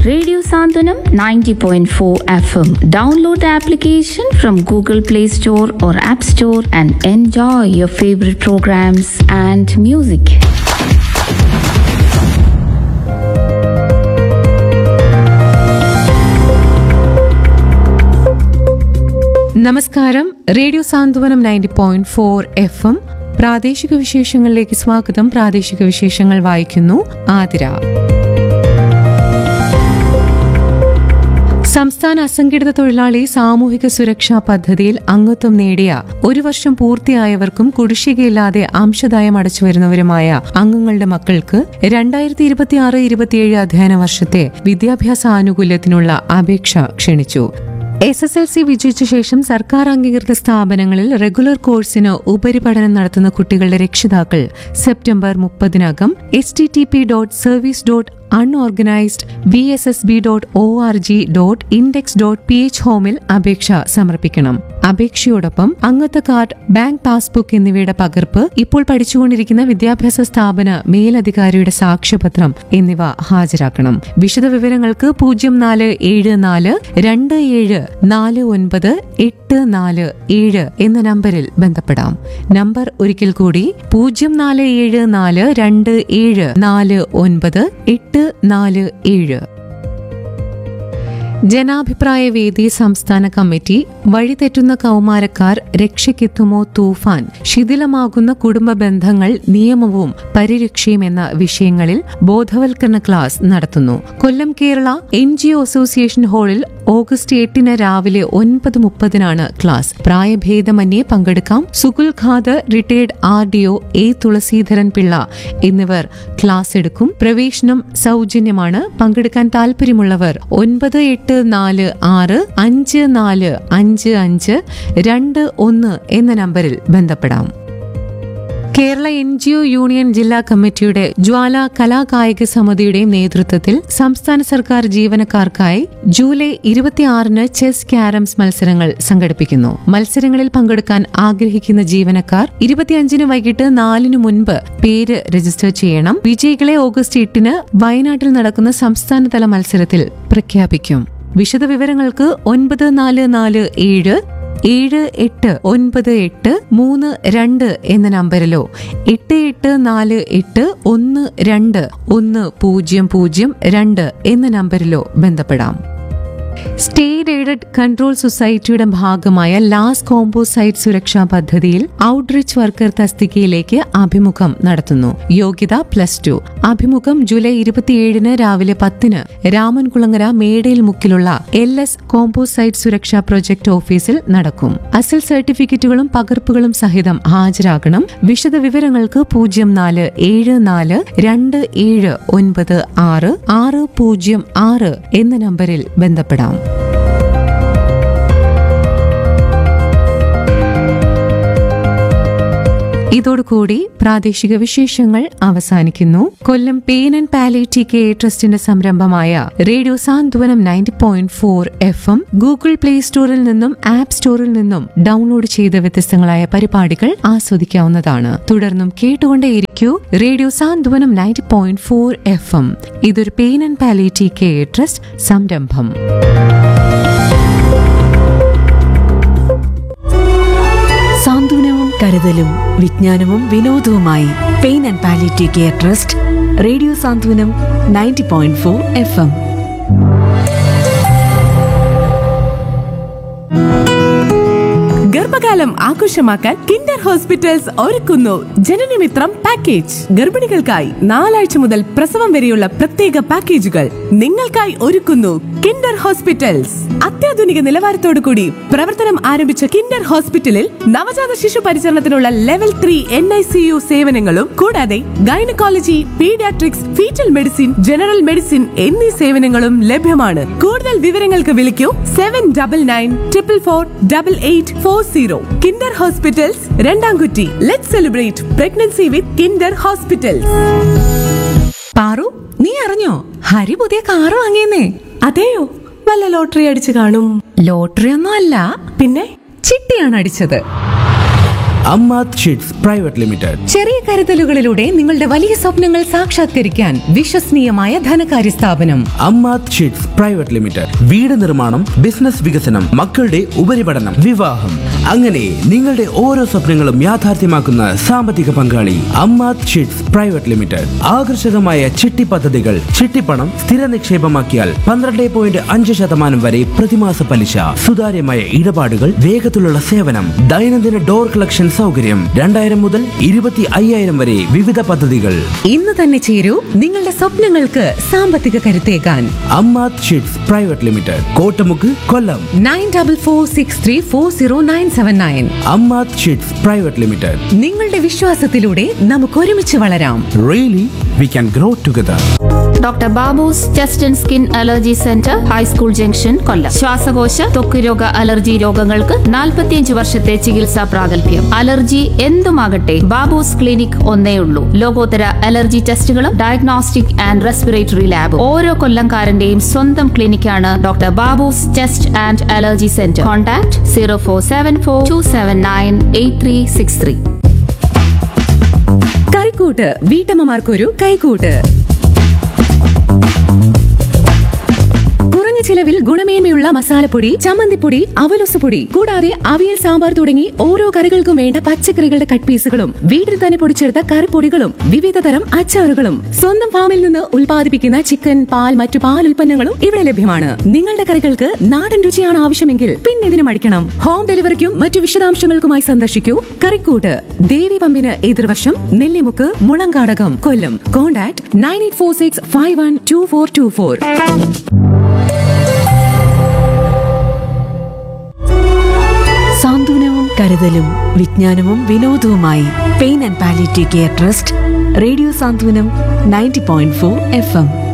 Radio Sandhanam 90.4 FM. Download the application from Google Play Store or App Store and enjoy your favorite programs and music. നമസ്കാരം radio Santhwanam ninety point four F M പ്രാദേശിക വിശേഷങ്ങളിലേക്ക് സ്വാഗതം പ്രാദേശിക വിശേഷങ്ങൾ വായിക്കുന്നു ആതിര സംസ്ഥാന അസംഘടിത തൊഴിലാളി സാമൂഹിക സുരക്ഷാ പദ്ധതിയിൽ അംഗത്വം നേടിയ ഒരു വർഷം പൂർത്തിയായവർക്കും കുടിശ്ശികയില്ലാതെ അംശദായം അടച്ചുവരുന്നവരുമായ അംഗങ്ങളുടെ മക്കൾക്ക് രണ്ടായിരത്തി ഇരുപത്തിയാറ് ഇരുപത്തിയേഴ് അധ്യയന വർഷത്തെ വിദ്യാഭ്യാസ ആനുകൂല്യത്തിനുള്ള അപേക്ഷ ക്ഷണിച്ചു എസ് എസ് എൽ സി വിജയിച്ച ശേഷം സർക്കാർ അംഗീകൃത സ്ഥാപനങ്ങളിൽ റെഗുലർ കോഴ്സിന് ഉപരിപഠനം നടത്തുന്ന കുട്ടികളുടെ രക്ഷിതാക്കൾ സെപ്റ്റംബർ മുപ്പതിനകം H T T P dot service dot unorganised V S S B dot O R G dot index dot P H ഹോമിൽ അപേക്ഷ സമർപ്പിക്കണം അപേക്ഷയോടൊപ്പം അംഗത്വ കാർഡ് ബാങ്ക് പാസ്ബുക്ക് എന്നിവയുടെ പകർപ്പ് ഇപ്പോൾ പഠിച്ചുകൊണ്ടിരിക്കുന്ന വിദ്യാഭ്യാസ സ്ഥാപന മേലധികാരിയുടെ സാക്ഷ്യപത്രം എന്നിവ ഹാജരാക്കണം വിശദ വിവരങ്ങൾക്ക് പൂജ്യം നാല് ഏഴ് നാല് രണ്ട് ഏഴ് നാല് ഒൻപത് എട്ട് നാല് ഏഴ് എന്ന നമ്പറിൽ ബന്ധപ്പെടാം നമ്പർ ഒരിക്കൽ കൂടി പൂജ്യം നാല് ഏഴ് നാല് രണ്ട് ഏഴ് നാല് ഒൻപത് എട്ട് നാല് ഏഴ് ജനാഭിപ്രായ വേദി സംസ്ഥാന കമ്മിറ്റി വഴിതെറ്റുന്ന കൗമാരക്കാർ രക്ഷയ്ക്കെത്തുമോ തൂഫാൻ ശിഥിലമാകുന്ന കുടുംബ ബന്ധങ്ങൾ നിയമവും പരിരക്ഷയും എന്ന വിഷയങ്ങളിൽ ബോധവൽക്കരണ ക്ലാസ് നടത്തുന്നു Kollam Kerala N G O association ഹാളിൽ ഓഗസ്റ്റ് എട്ടിന് രാവിലെ ഒൻപത് മുപ്പതിനാണ് ക്ലാസ് പ്രായഭേദമന്യേ പങ്കെടുക്കാം Sukul Khader retired R D O A Thulasidharan Pillai എന്നിവർ ക്ലാസ് എടുക്കും പ്രവേശനം സൗജന്യമാണ് പങ്കെടുക്കാൻ താല്പര്യമുള്ളവർ ഒൻപത് എട്ട് നാല് ആറ് അഞ്ച് നാല് അഞ്ച് അഞ്ച് രണ്ട് ഒന്ന് എന്ന നമ്പറിൽ ബന്ധപ്പെടാം Kerala N G O union ജില്ലാ കമ്മിറ്റിയുടെ ജ്വാല കലാകായിക സമിതിയുടെയും നേതൃത്വത്തിൽ സംസ്ഥാന സർക്കാർ ജീവനക്കാർക്കായി ജൂലൈ ഇരുപത്തിയാറിന് ചെസ് ക്യാരംസ് മത്സരങ്ങൾ സംഘടിപ്പിക്കുന്നു മത്സരങ്ങളിൽ പങ്കെടുക്കാൻ ആഗ്രഹിക്കുന്ന ജീവനക്കാർ ഇരുപത്തിയഞ്ചിന് വൈകിട്ട് നാലിന് മുൻപ് പേര് രജിസ്റ്റർ ചെയ്യണം വിജയികളെ ഓഗസ്റ്റ് എട്ടിന് വയനാട്ടിൽ നടക്കുന്ന സംസ്ഥാനതല മത്സരത്തിൽ പ്രഖ്യാപിക്കും വിശദവിവരങ്ങൾക്ക് ഒൻപത് നാല് നാല് ഏഴ് ഏഴ് എട്ട് ഒൻപത് എട്ട് മൂന്ന് രണ്ട് എന്ന നമ്പറിലോ എട്ട് എട്ട് നാല് എട്ട് ഒന്ന് രണ്ട് ഒന്ന് പൂജ്യം പൂജ്യം രണ്ട് എന്ന നമ്പറിലോ ബന്ധപ്പെടാം സ്റ്റേറ്റ് എയ്ഡഡ് കൺട്രോൾ സൊസൈറ്റിയുടെ ഭാഗമായ ലാസ് കോമ്പോസൈറ്റ് സുരക്ഷാ പദ്ധതിയിൽ ഔട്ട്റിച്ച് വർക്കർ തസ്തികയിലേക്ക് അഭിമുഖം നടത്തുന്നു യോഗ്യത പ്ലസ് ടു അഭിമുഖം ജൂലൈ ഇരുപത്തിയേഴിന് രാവിലെ പത്തിന് രാമൻകുളങ്ങര മേടയിൽ മുക്കിലുള്ള എൽ എസ് കോമ്പോസൈറ്റ് സുരക്ഷാ പ്രൊജക്ട് ഓഫീസിൽ നടക്കും അസൽ സർട്ടിഫിക്കറ്റുകളും പകർപ്പുകളും സഹിതം ഹാജരാകണം വിശദ വിവരങ്ങൾക്ക് പൂജ്യം നാല് ഏഴ് നാല് രണ്ട് ഏഴ് ഒൻപത് ആറ് ആറ് പൂജ്യം ആറ് എന്ന നമ്പറിൽ ബന്ധപ്പെടാം ഇതോടുകൂടി പ്രാദേശിക വിശേഷങ്ങൾ അവസാനിക്കുന്നു Kollam pain and palliative care ട്രസ്റ്റിന്റെ സംരംഭമായ radio Santhwanam ninety point four F M Google play സ്റ്റോറിൽ നിന്നും ആപ്പ് സ്റ്റോറിൽ നിന്നും ഡൗൺലോഡ് ചെയ്ത വ്യത്യസ്തങ്ങളായ പരിപാടികൾ ആസ്വദിക്കാവുന്നതാണ് തുടർന്നും കേട്ടുകൊണ്ടേയിരിക്കൂ radio Santhwanam ninety point four F M ഇതൊരു pain and palliative care trust സംരംഭം സാന്ത്വനവും കരുതലും വിജ്ഞാനവും വിനോദവുമായി pain and palliative care trust radio Santhwanam ninety point four F M ഗർഭകാലം ആഘോഷമാക്കാൻ കിൻഡർ ഹോസ്പിറ്റൽസ് ഒരുക്കുന്നു ജനനമിത്രം പാക്കേജ് ഗർഭിണികൾക്കായി നാലാഴ്ച മുതൽ പ്രസവം വരെയുള്ള പ്രത്യേക പാക്കേജുകൾ നിങ്ങൾക്കായി ഒരുക്കുന്നു കിൻഡർ ഹോസ്പിറ്റൽസ് അത്യാധുനിക നിലവാരത്തോടു കൂടി പ്രവർത്തനം ആരംഭിച്ച കിൻഡർ ഹോസ്പിറ്റലിൽ നവജാത ശിശു പരിചരണത്തിനുള്ള level three N I C U സേവനങ്ങളും കൂടാതെ gynaecology paediatrics foetal medicine general medicine എന്നീ സേവനങ്ങളും ലഭ്യമാണ് കൂടുതൽ വിവരങ്ങൾക്ക് വിളിക്കൂ seven double nine triple four double eight four zero Kinder hospitals Randamkutty let celebrate pregnancy with Kinder hospitals Paru നീ അറിഞ്ഞോ ഹരി പുതിയ കാറ് വാങ്ങിയെന്നേ അതെയോ വല്ല ലോട്ടറി അടിച്ചു കാണും ലോട്ടറി ഒന്നും അല്ല പിന്നെ ചിട്ടിയാണ് അടിച്ചത് അമ്മാത് ഷീറ്റ്സ് പ്രൈവറ്റ് ലിമിറ്റഡ് ചെറിയ കരുതലുകളിലൂടെ നിങ്ങളുടെ വലിയ സ്വപ്നങ്ങൾ സാക്ഷാത്കരിക്കാൻ വിശ്വസനീയമായ ധനകാര്യ സ്ഥാപനം അമ്മാത് ഷീറ്റ്സ് പ്രൈവറ്റ് ലിമിറ്റഡ് വീട് നിർമ്മാണം ബിസിനസ് വികസനം മക്കളുടെ ഉപരിപഠനം വിവാഹം അങ്ങനെ നിങ്ങളുടെ ഓരോ സ്വപ്നങ്ങളും യാഥാർത്ഥ്യമാക്കുന്ന സാമ്പത്തിക പങ്കാളി അമ്മാത് ഷീറ്റ്സ് പ്രൈവറ്റ് ലിമിറ്റഡ് ആകർഷകമായ ചിട്ടി പദ്ധതികൾ ചിട്ടിപ്പണം സ്ഥിര നിക്ഷേപമാക്കിയാൽ പന്ത്രണ്ട് പോയിന്റ് അഞ്ച് ശതമാനം വരെ പ്രതിമാസ പലിശ സുതാര്യമായ ഇടപാടുകൾ വേഗത്തിലുള്ള സേവനം ദൈനംദിന ഡോർ കളക്ഷൻ സൗകര്യം രണ്ടായിരം മുതൽ ഇരുപത്തി അയ്യായിരം വരെ വിവിധ പദ്ധതികൾ ഇന്ന് തന്നെ ചേരൂ നിങ്ങളുടെ സ്വപ്നങ്ങൾക്ക് സാമ്പത്തിക കരുത്തേകാൻ Ammath sheets private limited Kottamukku Kollam nine double four six three four zero nine seven nine Ammath sheets private limited നിങ്ങളുടെ വിശ്വാസത്തിലൂടെ നമുക്ക് ഒരുമിച്ച് വളരാം really we can grow together doctor Babu's chest and skin allergy centre high school junction Kollam ശ്വാസകോശ ത്വക്ക് രോഗ അലർജി രോഗങ്ങൾക്ക് 45 വർഷത്തെ ചികിത്സാ പ്രാഗൽഭ്യം അലർജി എന്തുമാകട്ടെ ബാബൂസ് ക്ലിനിക് ഒന്നേ ഉള്ളൂ ലോകോത്തര അലർജി ടെസ്റ്റുകളും ഡയഗ്നോസ്റ്റിക് ആൻഡ് റെസ്പിറേറ്ററി ലാബ് ഓരോ കൊല്ലംകാരന്റെയും സ്വന്തം ക്ലിനിക്കാണ് doctor Babu's chest and allergy centre contact zero four seven four two seven nine eight three six three കൈക്കൂട്ട് വീട്ടമ്മമാർക്കൊരു കൈക്കൂട്ട് കുറഞ്ഞ ചിലവിൽ ഗുണമേന്മയുള്ള മസാലപ്പൊടി ചമ്മന്തിപ്പൊടി അവലൊസുപൊടി കൂടാതെ അവിയൽ സാമ്പാർ തുടങ്ങി ഓരോ കറികൾക്കും വേണ്ട പച്ചക്കറികളുടെ കട്ട് പീസുകളും വീട്ടിൽ തന്നെ പൊടിച്ചെടുത്ത കറിപ്പൊടികളും വിവിധ തരം അച്ചാറുകളും സ്വന്തം ഫാമിൽ നിന്ന് ഉൽപ്പാദിപ്പിക്കുന്ന ചിക്കൻ പാൽ മറ്റു പാൽ ഉൽപ്പന്നങ്ങളും ഇവിടെ ലഭ്യമാണ് നിങ്ങളുടെ കറികൾക്ക് നാടൻ രുചിയാണ് ആവശ്യമെങ്കിൽ പിന്നെ ഇതിനും അടിക്കണം ഹോം ഡെലിവറിക്കും മറ്റു വിശദാംശങ്ങൾക്കുമായി സന്ദർശിക്കൂ കറിക്കൂട്ട് ദേവി പമ്പിന് എതിർവശം Nellimukku Mulankadakam Kollam contact nine eight four six five one two four two four സാന്ത്വനവും കരുതലും വിജ്ഞാനവും വിനോദവുമായി pain and palliative care trust radio Santhwanam ninety point four F M